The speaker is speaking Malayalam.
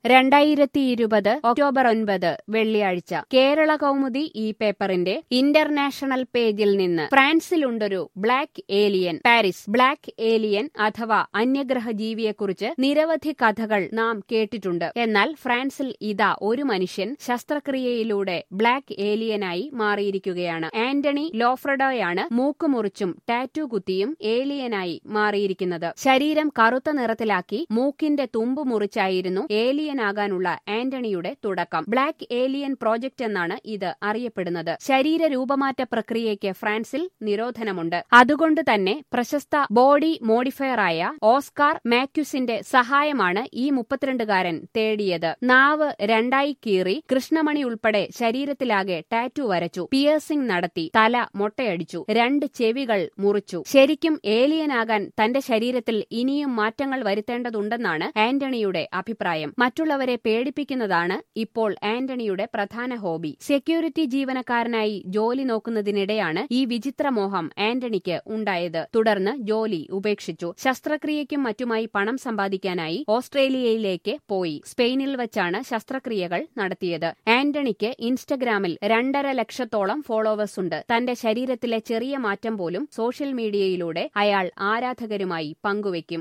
രണ്ടായിരത്തി ഇരുപത് ഒക്ടോബർ ഒൻപത് വെള്ളിയാഴ്ച കേരള കൗമുദി ഈ പേപ്പറിന്റെ ഇന്റർനാഷണൽ പേജിൽ നിന്ന് ഫ്രാൻസിലുണ്ടൊരു black alien Paris black alien അഥവാ അന്യഗ്രഹ ജീവിയെക്കുറിച്ച് നിരവധി കഥകൾ നാം കേട്ടിട്ടുണ്ട് എന്നാൽ ഫ്രാൻസിൽ ഇതാ ഒരു മനുഷ്യൻ ശസ്ത്രക്രിയയിലൂടെ ബ്ലാക്ക് ഏലിയനായി മാറിയിരിക്കുകയാണ് ആന്റണി ലോഫ്രഡോയാണ് മൂക്ക് മുറിച്ചും ടാറ്റു കുത്തിയും ഏലിയനായി മാറിയിരിക്കുന്നത് ശരീരം കറുത്ത നിറത്തിലാക്കി മൂക്കിന്റെ തുമ്പ് മുറിച്ചായിരുന്നു ഏലിയനാകാനുള്ള ആന്റണിയുടെ തുടക്കം ബ്ലാക്ക് ഏലിയൻ പ്രോജക്ട് എന്നാണ് ഇത് അറിയപ്പെടുന്നത് ശരീര രൂപമാറ്റ പ്രക്രിയയ്ക്ക് ഫ്രാൻസിൽ നിരോധനമുണ്ട് അതുകൊണ്ട് തന്നെ പ്രശസ്ത ബോഡി മോഡിഫയറായ ഓസ്കാർ മാക്യുസിന്റെ സഹായമാണ് ഈ മുപ്പത്തിരണ്ടുകാരൻ തേടിയത് നാവ് രണ്ടായി കീറി കൃഷ്ണമണി ഉൾപ്പെടെ ശരീരത്തിലാകെ ടാറ്റു വരച്ചു പിയേഴ്സിംഗ് നടത്തി തല മൊട്ടയടിച്ചു രണ്ട് ചെവികൾ മുറിച്ചു ശരിക്കും ഏലിയനാകാൻ തന്റെ ശരീരത്തിൽ ഇനിയും മാറ്റങ്ങൾ വരുത്തേണ്ടതുണ്ടെന്നാണ് ആന്റണിയുടെ അഭിപ്രായം മറ്റുള്ളവരെ പേടിപ്പിക്കുന്നതാണ് ഇപ്പോൾ ആന്റണിയുടെ പ്രധാന ഹോബി സെക്യൂരിറ്റി ജീവനക്കാരനായി ജോലി നോക്കുന്നതിനിടെയാണ് ഈ വിചിത്ര മോഹം ആന്റണിക്ക് ഉണ്ടായത് തുടർന്ന് ജോലി ഉപേക്ഷിച്ചു ശസ്ത്രക്രിയയ്ക്കും മറ്റുമായി പണം സമ്പാദിക്കാനായി ഓസ്ട്രേലിയയിലേക്ക് പോയി സ്പെയിനിൽ വച്ചാണ് ശസ്ത്രക്രിയകൾ നടത്തിയത് ആന്റണിക്ക് ഇൻസ്റ്റഗ്രാമിൽ രണ്ടര ലക്ഷത്തോളം ഫോളോവേഴ്സ് ഉണ്ട് തന്റെ ശരീരത്തിലെ ചെറിയ മാറ്റം പോലും സോഷ്യൽ മീഡിയയിലൂടെ അയാൾ ആരാധകരുമായി പങ്കുവയ്ക്കും